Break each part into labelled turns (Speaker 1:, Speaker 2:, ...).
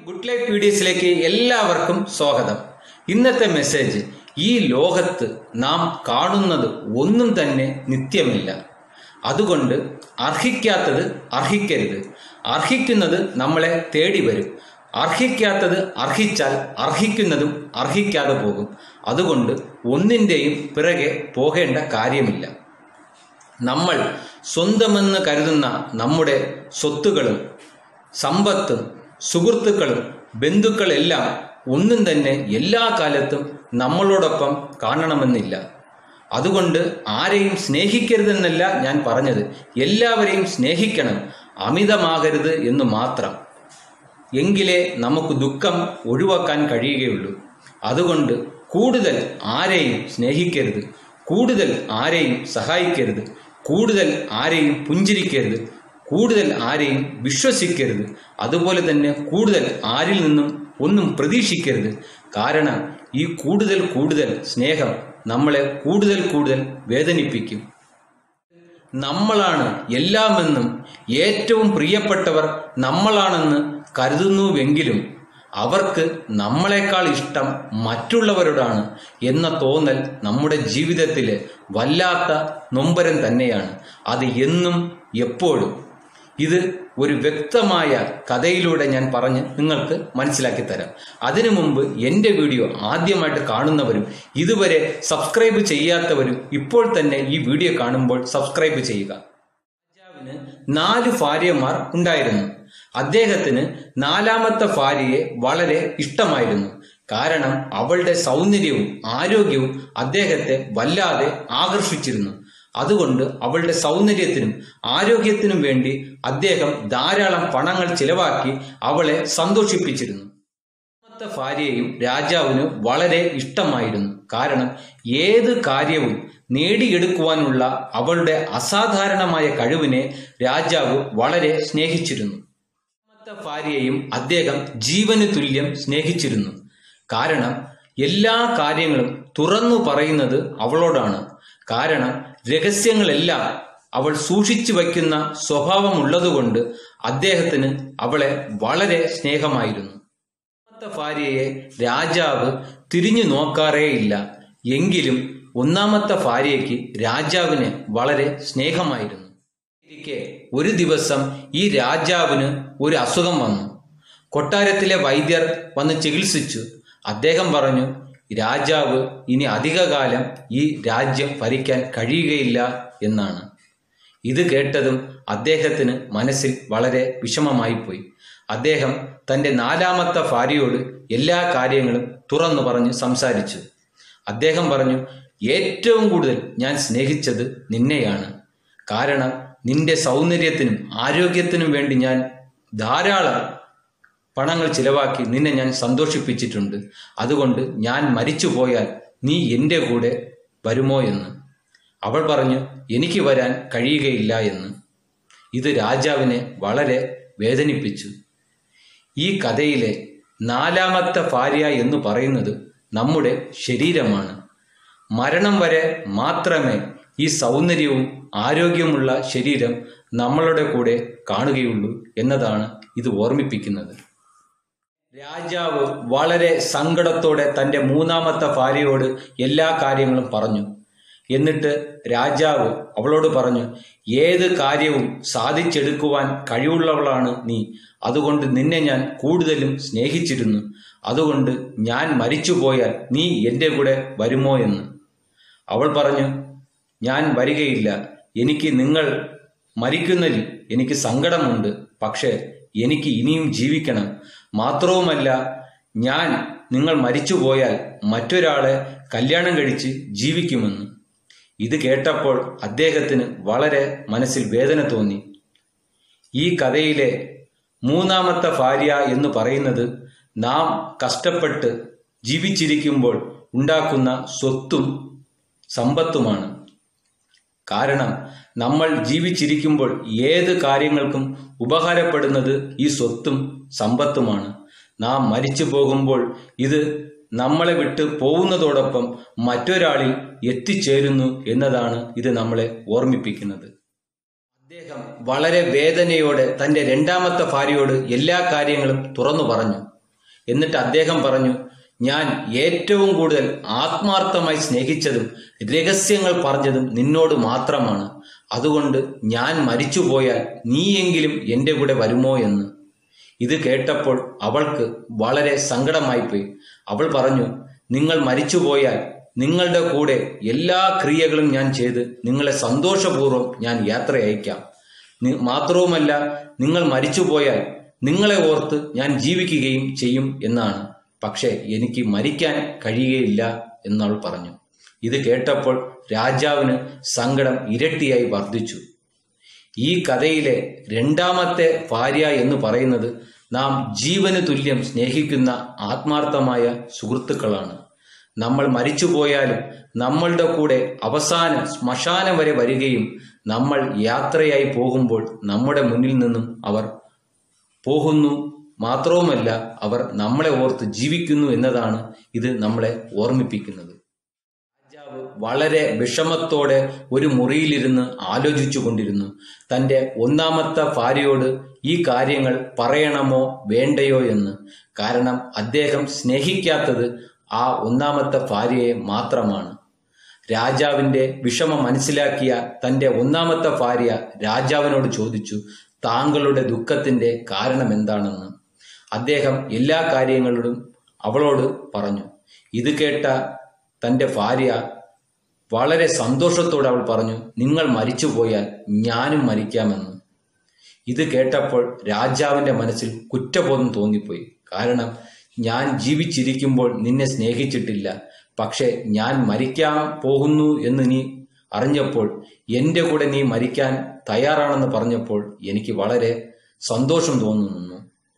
Speaker 1: good life വീഡിയോസിലേക്ക് എല്ലാവർക്കും സ്വാഗതം ഇന്നത്തെ മെസ്സേജ് ഈ ലോകത്ത് നാം കാണുന്നത് ഒന്നും തന്നെ നിത്യമില്ല അതുകൊണ്ട് അർഹിക്കാത്തത് അർഹിക്കരുത് അർഹിക്കുന്നത് നമ്മളെ തേടി വരും അർഹിക്കാത്തത് അർഹിച്ചാൽ അർഹിക്കുന്നതും അർഹിക്കാതെ പോകും അതുകൊണ്ട് ഒന്നിൻ്റെയും പിറകെ പോകേണ്ട കാര്യമില്ല നമ്മൾ സ്വന്തമെന്ന് കരുതുന്ന നമ്മുടെ സ്വത്തുകളും സമ്പത്തും സുഹൃത്തുക്കളും ബന്ധുക്കളെല്ലാം ഒന്നും തന്നെ എല്ലാ കാലത്തും നമ്മളോടൊപ്പം കാണണമെന്നില്ല അതുകൊണ്ട് ആരെയും സ്നേഹിക്കരുതെന്നല്ല ഞാൻ പറഞ്ഞത് എല്ലാവരെയും സ്നേഹിക്കണം അമിതമാകരുത് എന്ന് മാത്രം എങ്കിലേ നമുക്ക് ദുഃഖം ഒഴിവാക്കാൻ കഴിയുകയുള്ളൂ അതുകൊണ്ട് കൂടുതൽ ആരെയും സ്നേഹിക്കരുത് കൂടുതൽ ആരെയും സഹായിക്കരുത് കൂടുതൽ ആരെയും പുഞ്ചിരിക്കരുത് കൂടുതൽ ആരെയും വിശ്വസിക്കരുത് അതുപോലെ തന്നെ കൂടുതൽ ആരിൽ നിന്നും ഒന്നും പ്രതീക്ഷിക്കരുത് കാരണം ഈ കൂടുതൽ കൂടുതൽ സ്നേഹം നമ്മളെ കൂടുതൽ കൂടുതൽ വേദനിപ്പിക്കും നമ്മളാണ് എല്ലാമെന്നും ഏറ്റവും പ്രിയപ്പെട്ടവർ നമ്മളാണെന്ന് കരുതുന്നുവെങ്കിലും അവർക്ക് നമ്മളെക്കാൾ ഇഷ്ടം മറ്റുള്ളവരോടാണ് എന്ന തോന്നൽ നമ്മുടെ ജീവിതത്തിലെ വല്ലാത്ത നൊമ്പരം തന്നെയാണ് അത് എന്നും എപ്പോഴും ഇത് ഒരു വ്യക്തമായ കഥയിലൂടെ ഞാൻ പറഞ്ഞ് നിങ്ങൾക്ക് മനസ്സിലാക്കി തരാം അതിനു മുമ്പ് എൻ്റെ വീഡിയോ ആദ്യമായിട്ട് കാണുന്നവരും ഇതുവരെ സബ്സ്ക്രൈബ് ചെയ്യാത്തവരും ഇപ്പോൾ തന്നെ ഈ വീഡിയോ കാണുമ്പോൾ സബ്സ്ക്രൈബ് ചെയ്യുക രാജാവിന് നാല് ഭാര്യമാർ ഉണ്ടായിരുന്നു അദ്ദേഹത്തിന് നാലാമത്തെ ഭാര്യയെ വളരെ ഇഷ്ടമായിരുന്നു കാരണം അവളുടെ സൗന്ദര്യവും ആരോഗ്യവും അദ്ദേഹത്തെ വല്ലാതെ ആകർഷിച്ചിരുന്നു അതുകൊണ്ട് അവളുടെ സൗന്ദര്യത്തിനും ആരോഗ്യത്തിനും വേണ്ടി അദ്ദേഹം ധാരാളം പണങ്ങൾ ചിലവാക്കി അവളെ സന്തോഷിപ്പിച്ചിരുന്നു രണ്ടാമത്തെ ഭാര്യയെയും രാജാവിന് വളരെ ഇഷ്ടമായിരുന്നു കാരണം ഏത് കാര്യവും നേടിയെടുക്കുവാനുള്ള അവളുടെ അസാധാരണമായ കഴിവിനെ രാജാവ് വളരെ സ്നേഹിച്ചിരുന്നു രണ്ടാമത്തെ ഭാര്യയെയും അദ്ദേഹം ജീവന് തുല്യം സ്നേഹിച്ചിരുന്നു കാരണം എല്ലാ കാര്യങ്ങളും തുറന്നു പറയുന്നത് അവളോടാണ് കാരണം രഹസ്യങ്ങളെല്ലാം അവൾ സൂക്ഷിച്ചു വയ്ക്കുന്ന സ്വഭാവമുള്ളതുകൊണ്ട് അദ്ദേഹത്തിന് അവളെ വളരെ സ്നേഹമായിരുന്നു ഒന്നാമത്തെ ഭാര്യയെ രാജാവ് തിരിഞ്ഞു നോക്കാറേയില്ല എങ്കിലും ഒന്നാമത്തെ ഭാര്യയ്ക്ക് രാജാവിന് വളരെ സ്നേഹമായിരുന്നു ഇരിക്കെ ഒരു ദിവസം ഈ രാജാവിന് ഒരു അസുഖം വന്നു കൊട്ടാരത്തിലെ വൈദ്യർ വന്ന് ചികിത്സിച്ചു അദ്ദേഹം പറഞ്ഞു രാജാവ് ഇനി അധികകാലം ഈ രാജ്യം ഭരിക്കാൻ കഴിയുകയില്ല എന്നാണ് ഇത് കേട്ടതും അദ്ദേഹത്തിന് മനസ്സിൽ വളരെ വിഷമമായിപ്പോയി അദ്ദേഹം തൻ്റെ നാലാമത്തെ ഭാര്യയോട് എല്ലാ കാര്യങ്ങളും തുറന്നു പറഞ്ഞ് സംസാരിച്ചു അദ്ദേഹം പറഞ്ഞു ഏറ്റവും കൂടുതൽ ഞാൻ സ്നേഹിച്ചത് നിന്നെയാണ് കാരണം നിന്റെ സൗന്ദര്യത്തിനും ആരോഗ്യത്തിനും വേണ്ടി ഞാൻ ധാരാളം പണങ്ങൾ ചിലവാക്കി നിന്നെ ഞാൻ സന്തോഷിപ്പിച്ചിട്ടുണ്ട് അതുകൊണ്ട് ഞാൻ മരിച്ചു പോയാൽ നീ എൻ്റെ കൂടെ വരുമോ എന്ന് അവൾ പറഞ്ഞു എനിക്ക് വരാൻ കഴിയുകയില്ല എന്ന് ഇത് രാജാവിനെ വളരെ വേദനിപ്പിച്ചു ഈ കഥയിലെ നാലാമത്തെ ഭാര്യ എന്ന് പറയുന്നത് നമ്മുടെ ശരീരമാണ് മരണം വരെ മാത്രമേ ഈ സൗന്ദര്യവും ആരോഗ്യമുള്ള ശരീരം നമ്മളുടെ കൂടെ കാണുകയുള്ളൂ എന്നതാണ് ഇത് ഓർമ്മിപ്പിക്കുന്നത് രാജാവ് വളരെ സങ്കടത്തോടെ തൻ്റെ മൂന്നാമത്തെ ഭാര്യയോട് എല്ലാ കാര്യങ്ങളും പറഞ്ഞു എന്നിട്ട് രാജാവ് അവളോട് പറഞ്ഞു ഏത് കാര്യവും സാധിച്ചെടുക്കുവാൻ കഴിവുള്ളവളാണ് നീ അതുകൊണ്ട് നിന്നെ ഞാൻ കൂടുതലും സ്നേഹിച്ചിരുന്നു അതുകൊണ്ട് ഞാൻ മരിച്ചുപോയാൽ നീ എൻ്റെ കൂടെ വരുമോ എന്ന് അവൾ പറഞ്ഞു ഞാൻ വരികയില്ല എനിക്ക് നിങ്ങൾ മരിക്കുന്നതിൽ എനിക്ക് സങ്കടമുണ്ട് പക്ഷേ എനിക്ക് ഇനിയും ജീവിക്കണം മാത്രവുമല്ല ഞാൻ നിങ്ങൾ മരിച്ചുപോയാൽ മറ്റൊരാളെ കല്യാണം കഴിച്ച് ജീവിക്കുമെന്ന് ഇത് കേട്ടപ്പോൾ അദ്ദേഹത്തിന് വളരെ മനസ്സിൽ വേദന തോന്നി ഈ കഥയിലെ മൂന്നാമത്തെ ഭാര്യ എന്ന് പറയുന്നത് നാം കഷ്ടപ്പെട്ട് ജീവിച്ചിരിക്കുമ്പോൾ ഉണ്ടാക്കുന്ന സ്വത്തും സമ്പത്തുമാണ് കാരണം നമ്മൾ ജീവിച്ചിരിക്കുമ്പോൾ ഏത് കാര്യങ്ങൾക്കും ഉപകാരപ്പെടുന്നത് ഈ സ്വത്തും സമ്പത്തുമാണ് നാം മരിച്ചു പോകുമ്പോൾ ഇത് നമ്മളെ വിട്ട് പോകുന്നതോടൊപ്പം മറ്റൊരാളിൽ എത്തിച്ചേരുന്നു എന്നതാണ് ഇത് നമ്മളെ ഓർമ്മിപ്പിക്കുന്നത് അദ്ദേഹം വളരെ വേദനയോടെ തന്റെ രണ്ടാമത്തെ ഭാര്യയോട് എല്ലാ കാര്യങ്ങളും തുറന്നു പറഞ്ഞു എന്നിട്ട് അദ്ദേഹം പറഞ്ഞു ഞാൻ ഏറ്റവും കൂടുതൽ ആത്മാർത്ഥമായി സ്നേഹിച്ചതും രഹസ്യങ്ങൾ പറഞ്ഞതും നിന്നോട് മാത്രമാണ് അതുകൊണ്ട് ഞാൻ മരിച്ചുപോയാൽ നീയെങ്കിലും എൻ്റെ കൂടെ വരുമോ എന്ന് ഇത് കേട്ടപ്പോൾ അവൾക്ക് വളരെ സങ്കടമായിപ്പോയി അവൾ പറഞ്ഞു നിങ്ങൾ മരിച്ചുപോയാൽ നിങ്ങളുടെ കൂടെ എല്ലാ ക്രിയകളും ഞാൻ ചെയ്ത് നിങ്ങളെ സന്തോഷപൂർവ്വം ഞാൻ യാത്ര അയക്കാം നി- മാത്രവുമല്ല നിങ്ങൾ മരിച്ചുപോയാൽ നിങ്ങളെ ഓർത്ത് ഞാൻ ജീവിക്കുകയും ചെയ്യും എന്നാണ് പക്ഷേ എനിക്ക് മരിക്കാൻ കഴിയുകയില്ല എന്നവൾ പറഞ്ഞു ഇത് കേട്ടപ്പോൾ രാജാവിന് സങ്കടം ഇരട്ടിയായി വർദ്ധിച്ചു ഈ കഥയിലെ രണ്ടാമത്തെ ഭാര്യ എന്ന് പറയുന്നത് നാം ജീവന് തുല്യം സ്നേഹിക്കുന്ന ആത്മാർത്ഥമായ സുഹൃത്തുക്കളാണ് നമ്മൾ മരിച്ചുപോയാലും നമ്മളുടെ കൂടെ അവസാനം ശ്മശാനം വരെ വരികയും നമ്മൾ യാത്രയായി പോകുമ്പോൾ നമ്മുടെ മുന്നിൽ നിന്നും അവർ പോകുന്നു മാത്രവുമല്ല അവർ നമ്മളെ ഓർത്ത് ജീവിക്കുന്നു എന്നതാണ് ഇത് നമ്മളെ ഓർമ്മിപ്പിക്കുന്നത് രാജാവ് വളരെ വിഷമത്തോടെ ഒരു മുറിയിലിരുന്ന് ആലോചിച്ചു കൊണ്ടിരുന്നു തന്റെ ഒന്നാമത്തെ ഭാര്യയോട് ഈ കാര്യങ്ങൾ പറയണമോ വേണ്ടയോ എന്ന് കാരണം അദ്ദേഹം സ്നേഹിക്കാത്തത് ആ ഒന്നാമത്തെ ഭാര്യയെ മാത്രമാണ് രാജാവിന്റെ വിഷമം മനസ്സിലാക്കിയ തന്റെ ഒന്നാമത്തെ ഭാര്യ രാജാവിനോട് ചോദിച്ചു താങ്കളുടെ ദുഃഖത്തിന്റെ കാരണം എന്താണെന്ന് അദ്ദേഹം എല്ലാ കാര്യങ്ങളോടും അവളോട് പറഞ്ഞു ഇത് കേട്ട തന്റെ ഭാര്യ വളരെ സന്തോഷത്തോടെ അവൾ പറഞ്ഞു നിങ്ങൾ മരിച്ചുപോയാൽ ഞാനും മരിക്കാമെന്ന് ഇത് കേട്ടപ്പോൾ രാജാവിന്റെ മനസ്സിൽ കുറ്റബോധം തോന്നിപ്പോയി കാരണം ഞാൻ ജീവിച്ചിരിക്കുമ്പോൾ നിന്നെ സ്നേഹിച്ചിട്ടില്ല പക്ഷെ ഞാൻ മരിക്കാൻ പോകുന്നു എന്ന് നീ അറിഞ്ഞപ്പോൾ എൻ്റെ കൂടെ നീ മരിക്കാൻ തയ്യാറാണെന്ന് പറഞ്ഞപ്പോൾ എനിക്ക് വളരെ സന്തോഷം തോന്നുന്നു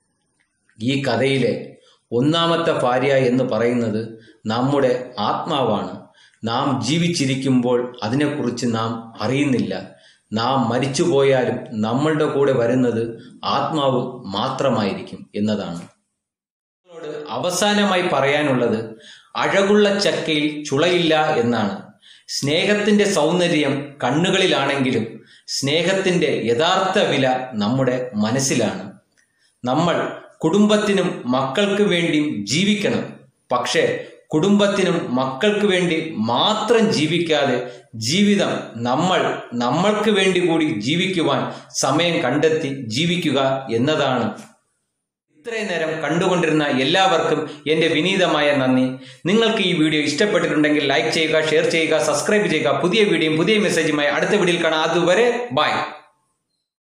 Speaker 1: ഈ കഥയിലെ ഒന്നാമത്തെ ഭാര്യ എന്ന് പറയുന്നത് നമ്മുടെ ആത്മാവാണ് നാം ജീവിച്ചിരിക്കുമ്പോൾ അതിനെക്കുറിച്ച് നാം അറിയുന്നില്ല നാം മരിച്ചുപോയാലും നമ്മളുടെ കൂടെ വരുന്നത് ആത്മാവ് മാത്രമായിരിക്കും എന്നതാണ് നിങ്ങളോട് അവസാനമായി പറയാനുള്ളത് അഴകുള്ള ചക്കയിൽ ചുളയില്ല എന്നാണ് സ്നേഹത്തിന്റെ സൗന്ദര്യം കണ്ണുകളിലാണെങ്കിലും സ്നേഹത്തിന്റെ യഥാർത്ഥ വില നമ്മുടെ മനസ്സിലാണ് നമ്മൾ കുടുംബത്തിനും മക്കൾക്ക് വേണ്ടിയും ജീവിക്കണം പക്ഷേ കുടുംബത്തിനും മക്കൾക്ക് വേണ്ടി മാത്രം ജീവിക്കാതെ ജീവിതം നമ്മൾ നമ്മൾക്ക് വേണ്ടി കൂടി ജീവിക്കുവാൻ സമയം കണ്ടെത്തി ജീവിക്കുക എന്നതാണ് ഇത്രയും നേരം കണ്ടുകൊണ്ടിരുന്ന എല്ലാവർക്കും എൻ്റെ വിനീതമായ നന്ദി നിങ്ങൾക്ക് ഈ വീഡിയോ ഇഷ്ടപ്പെട്ടിട്ടുണ്ടെങ്കിൽ ലൈക്ക് ചെയ്യുക ഷെയർ ചെയ്യുക സബ്സ്ക്രൈബ് ചെയ്യുക പുതിയ വീഡിയോയും പുതിയ മെസ്സേജുമായി അടുത്ത വീഡിയോയിൽ കാണാം അതുവരെ ബൈ